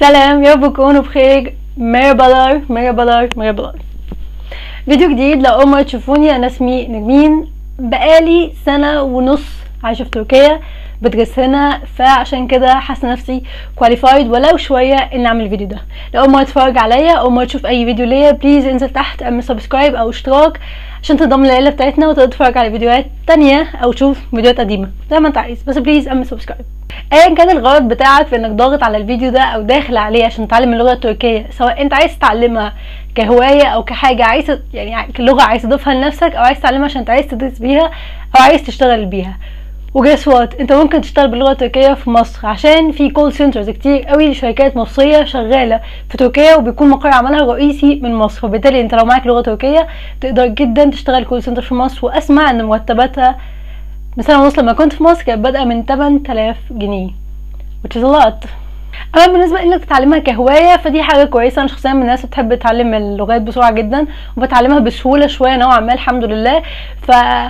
سلام يا رب تكونوا بخير مرحبا مرحبا مرحبا فيديو جديد لو اول مره تشوفوني انا اسمي نرمين بقالي سنه ونص عايشه في تركيا بدرس هنا فعشان كده حاسه نفسي كواليفايد ولو شويه ان اعمل الفيديو ده لو اول مره تتفرج عليا اول مره تشوف اي فيديو ليا بليز انزل تحت اعمل سبسكرايب او اشتراك عشان تنضم للعيله بتاعتنا وتقدر تتفرج على فيديوهات تانية او تشوف فيديوهات قديمه زي ما انت عايز بس بليز اعمل سبسكرايب ايا كان الغرض بتاعك في انك ضاغط على الفيديو ده او داخل عليه عشان تتعلم اللغه التركيه سواء انت عايز تتعلمها كهوايه او كحاجه عايز يعني كلغه عايز تضيفها لنفسك او عايز تتعلمها عشان انت عايز تدرس بيها او عايز تشتغل بيها وجس وات انت ممكن تشتغل باللغه التركيه في مصر عشان في كول سنترز كتير قوي لشركات مصريه شغاله في تركيا وبيكون مقر عملها الرئيسي من مصر فبالتالي انت لو معاك لغه تركيه تقدر جدا تشتغل كول سنتر في مصر واسمع ان مرتباتها مثلا ونص لما كنت في مصر كانت بادئه من 8000 جنيه which is a lot اما بالنسبه انك تتعلمها كهوايه فدي حاجه كويسه انا شخصيا من الناس بتحب تتعلم اللغات بسرعه جدا وبتعلمها بسهوله شويه نوعا ما الحمد لله ف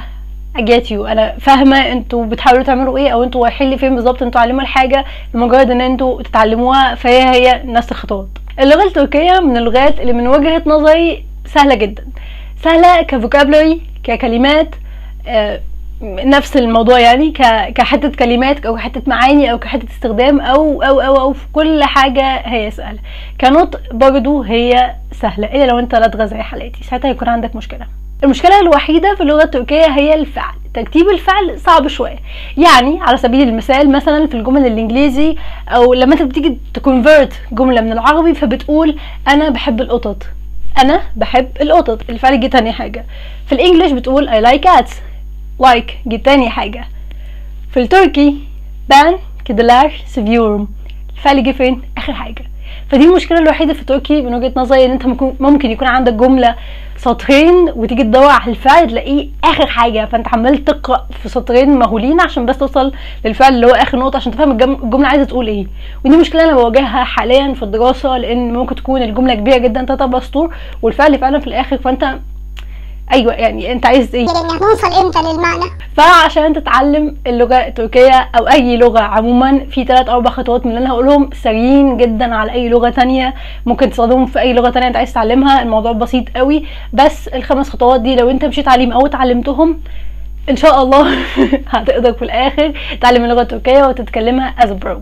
اجات يو انا فاهمه انتوا بتحاولوا تعملوا ايه او انتوا رايحين لفين بالظبط انتوا تعلموا الحاجه لمجرد ان انتوا تتعلموها فهي هي نفس الخطوات اللغه التركيه من اللغات اللي من وجهه نظري سهله جدا سهله كفوكابلري ككلمات آه نفس الموضوع يعني كحته كلمات او كحته معاني او كحته استخدام او او او او في كل حاجه هي سهله كنطق برضو هي سهله الا لو انت لدغه زي حالاتي ساعتها هيكون عندك مشكله المشكله الوحيده في اللغه التركيه هي الفعل ترتيب الفعل صعب شويه يعني على سبيل المثال مثلا في الجمل الانجليزي او لما انت بتيجي تكونفرت جمله من العربي فبتقول انا بحب القطط انا بحب القطط الفعل جه تاني حاجه في الانجليش بتقول I like cats like جه تاني حاجه في التركي بان كدلار سيفيورم الفعل جه فين اخر حاجه فدي المشكله الوحيده في التركي من وجهه نظري ان انت ممكن يكون عندك جمله سطرين وتيجي تدور على الفعل تلاقيه اخر حاجه فانت عمال تقرا في سطرين مهولين عشان بس توصل للفعل اللي هو اخر نقطه عشان تفهم الجمله عايزه تقول ايه ودي مشكله انا بواجهها حاليا في الدراسه لان ممكن تكون الجمله كبيره جدا تلات اربع سطور والفعل فعلا في الاخر فانت ايوه يعني انت عايز ايه يعني هنوصل امتى للمعنى فعشان تتعلم اللغه التركيه او اي لغه عموما في ثلاث اربع خطوات من اللي انا هقولهم سريين جدا على اي لغه تانية ممكن تستخدمهم في اي لغه تانية انت عايز تتعلمها الموضوع بسيط قوي بس الخمس خطوات دي لو انت مشيت عليهم او اتعلمتهم ان شاء الله هتقدر في الاخر تتعلم اللغه التركيه وتتكلمها as a pro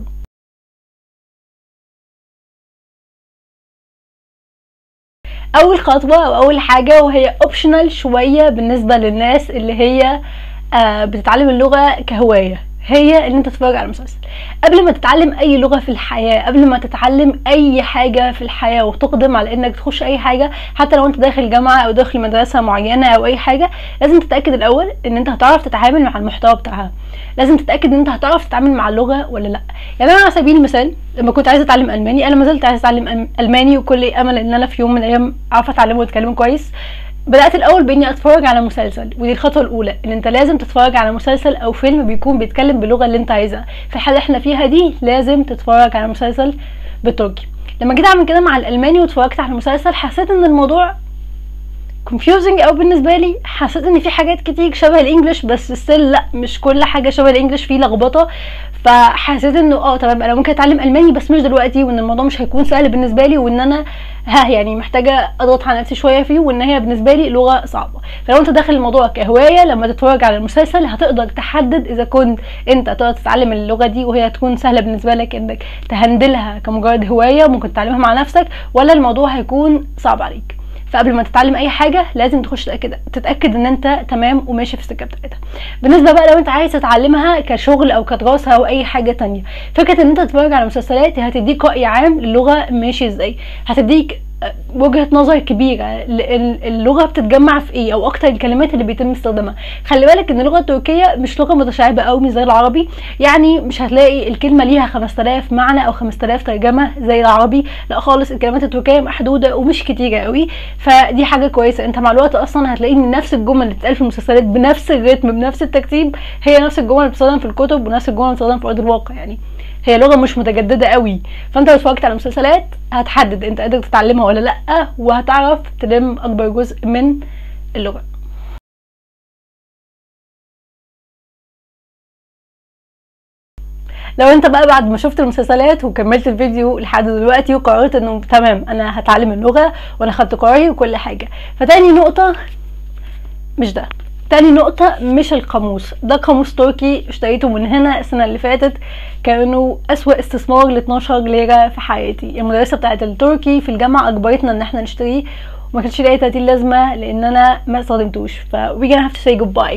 اول خطوه او اول حاجه وهي اوبشنال شويه بالنسبه للناس اللي هي آه بتتعلم اللغه كهوايه هي ان انت تتفرج على مسلسل قبل ما تتعلم اي لغه في الحياه قبل ما تتعلم اي حاجه في الحياه وتقدم على انك تخش اي حاجه حتى لو انت داخل جامعه او داخل مدرسه معينه او اي حاجه لازم تتاكد الاول ان انت هتعرف تتعامل مع المحتوى بتاعها لازم تتاكد ان انت هتعرف تتعامل مع اللغه ولا لا يعني انا على سبيل المثال لما كنت عايزه اتعلم الماني انا ما زلت عايزه اتعلم الماني وكل امل ان انا في يوم من الايام اعرف اتعلمه واتكلمه كويس بدات الاول باني اتفرج على مسلسل ودي الخطوه الاولى ان انت لازم تتفرج على مسلسل او فيلم بيكون بيتكلم باللغه اللي انت عايزها في الحاله احنا فيها دي لازم تتفرج على مسلسل بالتركي لما جيت اعمل كده مع الالماني واتفرجت على المسلسل حسيت ان الموضوع confusing او بالنسبه لي حسيت ان في حاجات كتير شبه الانجليش بس ستيل لا مش كل حاجه شبه الانجليش فيه لخبطه فحسيت انه اه تمام انا ممكن اتعلم الماني بس مش دلوقتي وان الموضوع مش هيكون سهل بالنسبه لي وان انا ها يعني محتاجه اضغط على نفسي شويه فيه وان هي بالنسبه لي لغه صعبه فلو انت داخل الموضوع كهوايه لما تتفرج على المسلسل هتقدر تحدد اذا كنت انت تقدر تتعلم اللغه دي وهي تكون سهله بالنسبه لك انك تهندلها كمجرد هوايه ممكن تتعلمها مع نفسك ولا الموضوع هيكون صعب عليك فقبل ما تتعلم اي حاجه لازم تخش تتاكد تتاكد ان انت تمام وماشي في السكه بتاعتها بالنسبه بقى لو انت عايز تتعلمها كشغل او كدراسه او اي حاجه تانية فكره ان انت تتفرج على مسلسلات هتديك راي عام للغه ماشي ازاي هتديك وجهه نظر كبيره اللغه بتتجمع في ايه او اكتر الكلمات اللي بيتم استخدامها خلي بالك ان اللغه التركيه مش لغه متشعبه قوي مش زي العربي يعني مش هتلاقي الكلمه ليها 5000 معنى او 5000 ترجمه زي العربي لا خالص الكلمات التركيه محدوده ومش كتيره قوي فدي حاجه كويسه انت مع الوقت اصلا هتلاقي ان نفس الجمل اللي بتتقال في المسلسلات بنفس الريتم بنفس الترتيب هي نفس الجمل اللي بتستخدم في الكتب ونفس الجمل اللي بتستخدم في ارض الواقع يعني هي لغه مش متجدده قوي فانت لو اتفرجت على مسلسلات هتحدد انت قادر تتعلمها ولا لا وهتعرف تلم اكبر جزء من اللغه لو انت بقى بعد ما شفت المسلسلات وكملت الفيديو لحد دلوقتي وقررت انه تمام انا هتعلم اللغه وانا خدت قراري وكل حاجه فتاني نقطه مش ده تاني نقطة مش القاموس ده قاموس تركي اشتريته من هنا السنة اللي فاتت كانوا أسوأ استثمار ل 12 ليرة في حياتي المدرسة بتاعت التركي في الجامعة أجبرتنا إن احنا نشتريه وما كانش ليه أي 30 لازمة لأن أنا ما استخدمتوش ف we gonna have to say goodbye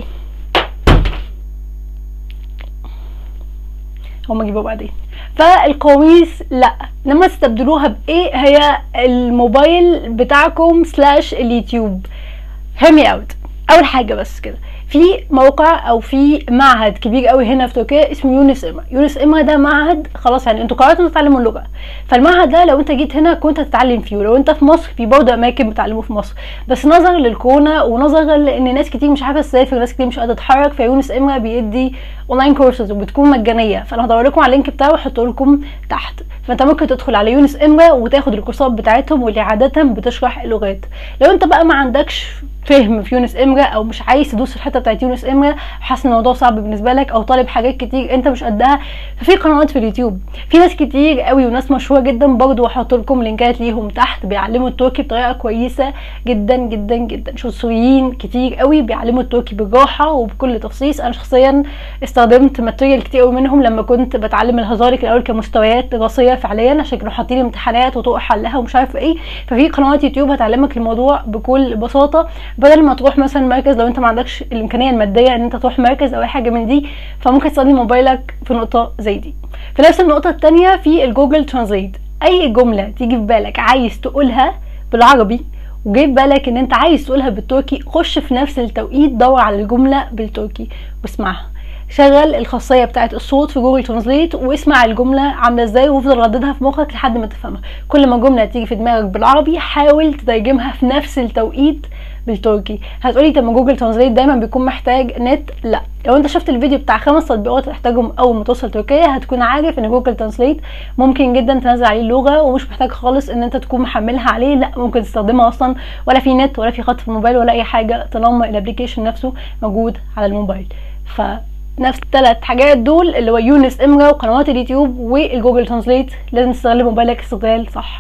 هما جيبوه بعدين فالقواميس لا لما تستبدلوها بايه هي الموبايل بتاعكم سلاش اليوتيوب هيرمي اوت اول حاجه بس كده في موقع او في معهد كبير قوي هنا في تركيا اسمه يونس اما يونس اما ده معهد خلاص يعني انتوا قررتوا تتعلموا اللغه فالمعهد ده لو انت جيت هنا كنت هتتعلم فيه ولو انت في مصر في برضه اماكن بتعلموا في مصر بس نظرا للكورونا ونظرا لان ناس كتير مش عارفه تسافر ناس كتير مش قادره تتحرك فيونس اما بيدي اونلاين كورسز وبتكون مجانيه فانا هدور لكم على اللينك بتاعه واحطه لكم تحت فانت ممكن تدخل على يونس اما وتاخد الكورسات بتاعتهم واللي عاده بتشرح اللغات لو انت بقى ما عندكش فهم في يونس امرا او مش عايز تدوس الحته بتاعت يونس امرا حاسس ان الموضوع صعب بالنسبه لك او طالب حاجات كتير انت مش قدها ففي قنوات في اليوتيوب في ناس كتير قوي وناس مشهوره جدا برضو هحط لكم لينكات ليهم تحت بيعلموا التركي بطريقه كويسه جدا جدا جدا سوريين كتير قوي بيعلموا التركي بالراحه وبكل تخصيص انا شخصيا استخدمت ماتيريال كتير قوي منهم لما كنت بتعلم الهزارك الاول كمستويات دراسيه فعليا عشان كانوا حاطين امتحانات وطرق حلها ومش عارفه ايه ففي قنوات يوتيوب هتعلمك الموضوع بكل بساطه بدل ما تروح مثلا مركز لو انت ما عندكش الامكانيه الماديه ان انت تروح مركز او اي حاجه من دي فممكن تستخدم موبايلك في نقطه زي دي في نفس النقطه الثانيه في الجوجل ترانزليت اي جمله تيجي في بالك عايز تقولها بالعربي وجاي في بالك ان انت عايز تقولها بالتركي خش في نفس التوقيت دور على الجمله بالتركي واسمعها شغل الخاصية بتاعت الصوت في جوجل ترانزليت واسمع الجملة عاملة ازاي وافضل رددها في مخك لحد ما تفهمها كل ما جملة تيجي في دماغك بالعربي حاول تترجمها في نفس التوقيت بالتركي هتقولي طب ما جوجل ترانزليت دايما بيكون محتاج نت لا لو انت شفت الفيديو بتاع خمس تطبيقات تحتاجهم اول ما توصل تركيا هتكون عارف ان جوجل ترانسليت ممكن جدا تنزل عليه اللغه ومش محتاج خالص ان انت تكون محملها عليه لا ممكن تستخدمها اصلا ولا في نت ولا في خط في الموبايل ولا اي حاجه طالما الابلكيشن نفسه موجود على الموبايل ف نفس الثلاث حاجات دول اللي هو يونس امرا وقنوات اليوتيوب والجوجل ترانسليت لازم تستغل موبايلك استغلال صح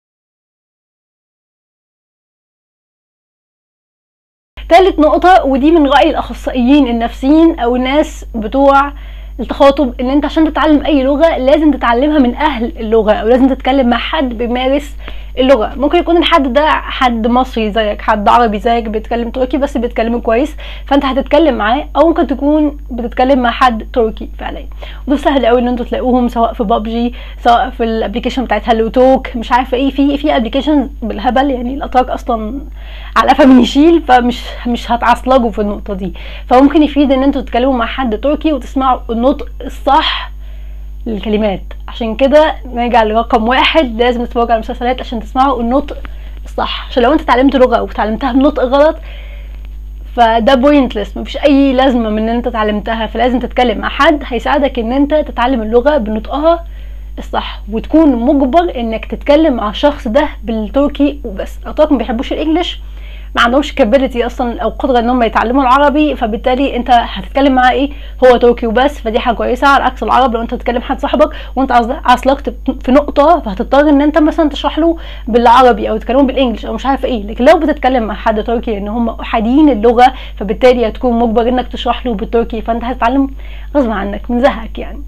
تالت نقطة ودي من رأي الأخصائيين النفسيين أو الناس بتوع التخاطب ان انت عشان تتعلم اي لغة لازم تتعلمها من اهل اللغة او لازم تتكلم مع حد بيمارس اللغة ممكن يكون الحد ده حد مصري زيك حد عربي زيك بيتكلم تركي بس بيتكلم كويس فانت هتتكلم معاه او ممكن تكون بتتكلم مع حد تركي فعليا وده سهل قوي ان انتوا تلاقوهم سواء في بابجي سواء في الابلكيشن بتاعت هالو توك مش عارفه ايه في في ابلكيشن بالهبل يعني الاتراك اصلا على قفا من يشيل فمش مش هتعصلجوا في النقطه دي فممكن يفيد ان انتوا تتكلموا مع حد تركي وتسمعوا النطق الصح للكلمات عشان كده نرجع لرقم واحد لازم تتفرجوا على المسلسلات عشان تسمعوا النطق الصح عشان لو انت اتعلمت لغه وتعلمتها بنطق غلط فده بوينتلس مفيش اي لازمه من ان انت اتعلمتها فلازم تتكلم مع حد هيساعدك ان انت تتعلم اللغه بنطقها الصح وتكون مجبر انك تتكلم مع الشخص ده بالتركي وبس الاتراك ما بيحبوش الانجليش ما عندهمش كابيلتي اصلا او قدره ان هم يتعلموا العربي فبالتالي انت هتتكلم معاه ايه هو تركي وبس فدي حاجه كويسه على عكس العرب لو انت تتكلم حد صاحبك وانت عصلكت في نقطه فهتضطر ان انت مثلا تشرح له بالعربي او تكلمه بالانجلش او مش عارفه ايه لكن لو بتتكلم مع حد تركي ان هم احاديين اللغه فبالتالي هتكون مجبر انك تشرح له بالتركي فانت هتتعلم غصب عنك من زهقك يعني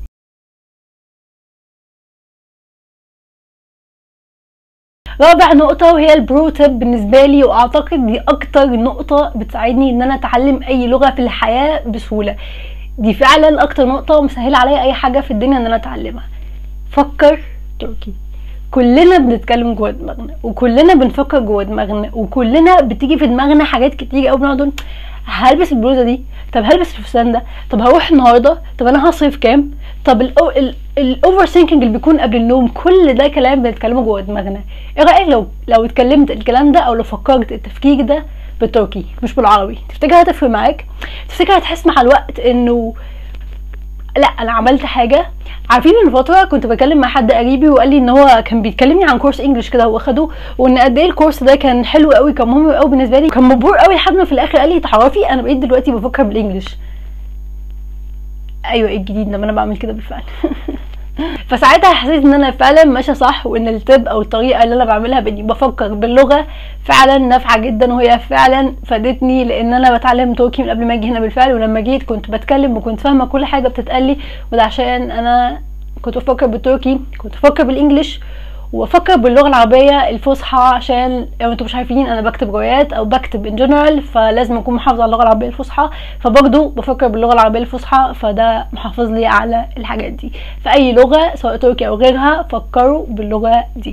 رابع نقطة وهي البرو تيب بالنسبة لي واعتقد دي اكتر نقطة بتساعدني ان انا اتعلم اي لغة في الحياة بسهولة دي فعلا اكتر نقطة مسهلة عليا اي حاجة في الدنيا ان انا اتعلمها فكر تركي كلنا بنتكلم جوه دماغنا وكلنا بنفكر جوه دماغنا وكلنا بتيجي في دماغنا حاجات كتير قوي بنقعد هلبس البلوزه دي طب هلبس الفستان ده طب هروح النهارده طب انا هصرف كام طب الاوفر ثينكينج اللي بيكون قبل النوم كل ده كلام بنتكلمه جوه دماغنا ايه رايك لو لو اتكلمت الكلام ده او لو فكرت التفكير ده بالتركي مش بالعربي تفتكر هتفرق معاك تفتكر هتحس مع الوقت انه لا انا عملت حاجه عارفين من فتره كنت بكلم مع حد قريبي وقال لي ان هو كان بيتكلمني عن كورس انجلش كده هو اخده وان قد ايه الكورس ده كان حلو قوي كان مهم قوي بالنسبه لي كان مبهور قوي لحد ما في الاخر قال لي تعرفي انا بقيت دلوقتي بفكر بالانجلش ايوه ايه الجديد لما انا بعمل كده بالفعل فساعتها حسيت ان انا فعلا ماشيه صح وان التب او الطريقه اللي انا بعملها باني بفكر باللغه فعلا نافعه جدا وهي فعلا فادتني لان انا بتعلم تركي من قبل ما اجي هنا بالفعل ولما جيت كنت بتكلم وكنت فاهمه كل حاجه بتتقالي وده عشان انا كنت بفكر بالتركي كنت بفكر بالانجلش وافكر باللغه العربيه الفصحى عشان لو انتوا مش عارفين انا بكتب روايات او بكتب ان جنرال فلازم اكون محافظه على اللغه العربيه الفصحى فبرضه بفكر باللغه العربيه الفصحى فده محافظ لي على الحاجات دي في اي لغه سواء تركي او غيرها فكروا باللغه دي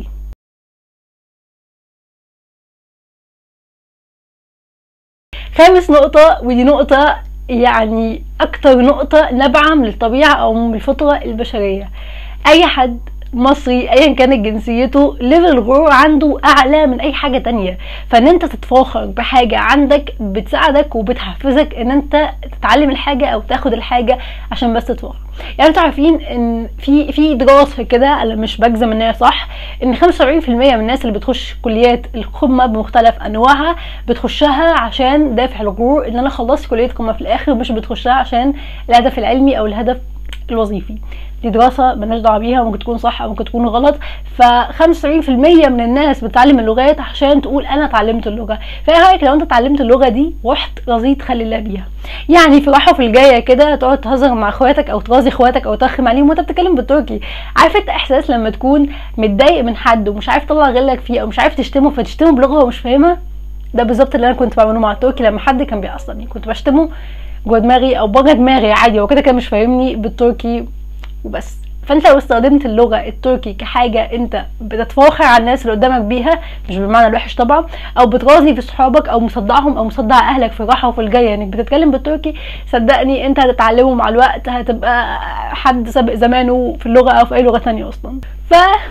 خامس نقطة ودي نقطة يعني أكتر نقطة نابعة من الطبيعة أو من الفطرة البشرية أي حد مصري ايا كانت جنسيته ليفل الغرور عنده اعلى من اي حاجه تانية فان انت تتفاخر بحاجه عندك بتساعدك وبتحفزك ان انت تتعلم الحاجه او تاخد الحاجه عشان بس تتفاخر يعني انتوا عارفين ان في في دراسه كده انا مش بجزم ان هي صح ان 75% من الناس اللي بتخش كليات القمه بمختلف انواعها بتخشها عشان دافع الغرور ان انا خلصت كليه قمه في الاخر مش بتخشها عشان الهدف العلمي او الهدف الوظيفي دي دراسه مالناش دعوه بيها ممكن تكون صح او ممكن تكون غلط ف 75% من الناس بتتعلم اللغات عشان تقول انا اتعلمت اللغه فايه رايك لو انت اتعلمت اللغه دي ورحت رضيت خلي الله بيها يعني في راحه في الجايه كده تقعد تهزر مع اخواتك او ترازي اخواتك او ترخم عليهم وانت بتتكلم بالتركي عارف انت احساس لما تكون متضايق من حد ومش عارف تطلع غلك فيه او مش عارف تشتمه فتشتمه بلغه هو مش فاهمها ده بالظبط اللي انا كنت بعمله مع التركي لما حد كان بيعصبني كنت بشتمه جوه دماغي او بره دماغي عادي هو كده كان مش فاهمني بالتركي وبس فانت لو استخدمت اللغه التركي كحاجه انت بتتفاخر على الناس اللي قدامك بيها مش بالمعنى الوحش طبعا او بتغازي في صحابك او مصدعهم او مصدع اهلك في الراحه وفي الجايه انك بتتكلم بالتركي صدقني انت هتتعلمه مع الوقت هتبقى حد سابق زمانه في اللغه او في اي لغه تانية اصلا ف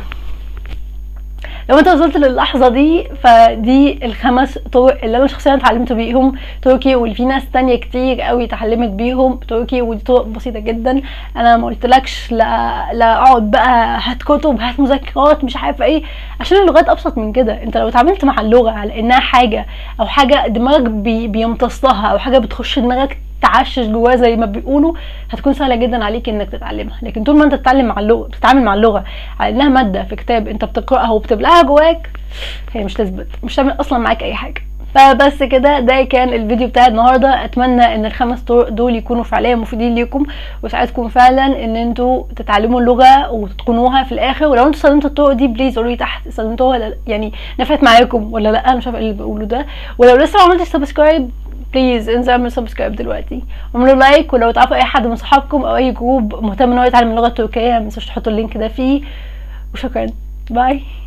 لو انت وصلت للحظة دي فدي الخمس طرق اللي انا شخصيا اتعلمت بيهم تركي واللي في ناس تانية كتير قوي اتعلمت بيهم تركي ودي طرق بسيطة جدا انا ما قلتلكش لا لا اقعد بقى هات كتب هات مذكرات مش عارفة ايه عشان اللغات ابسط من كده انت لو اتعاملت مع اللغة على انها حاجة او حاجة دماغك بي بيمتصها او حاجة بتخش دماغك تعشش جواه زي ما بيقولوا هتكون سهله جدا عليك انك تتعلمها لكن طول ما انت تتعلم مع اللغه تتعامل مع اللغه على انها ماده في كتاب انت بتقراها وبتبلعها جواك هي مش تثبت مش تعمل اصلا معاك اي حاجه فبس كده ده كان الفيديو بتاع النهارده اتمنى ان الخمس طرق دول يكونوا فعليا مفيدين ليكم ويساعدكم فعلا ان انتوا تتعلموا اللغه وتتقنوها في الاخر ولو انتوا استخدمتوا الطرق دي بليز قولوا لي تحت استخدمتوها ولا يعني نفعت معاكم ولا لا انا مش عارفه ايه اللي بقوله ده ولو لسه ما عملتش سبسكرايب بليز انزل اعمل سبسكرايب دلوقتي اعملوا لايك ولو تعرفوا اي حد من صحابكم او اي جروب مهتم ان هو يتعلم اللغه التركيه ما تنسوش تحطوا اللينك ده فيه وشكرا باي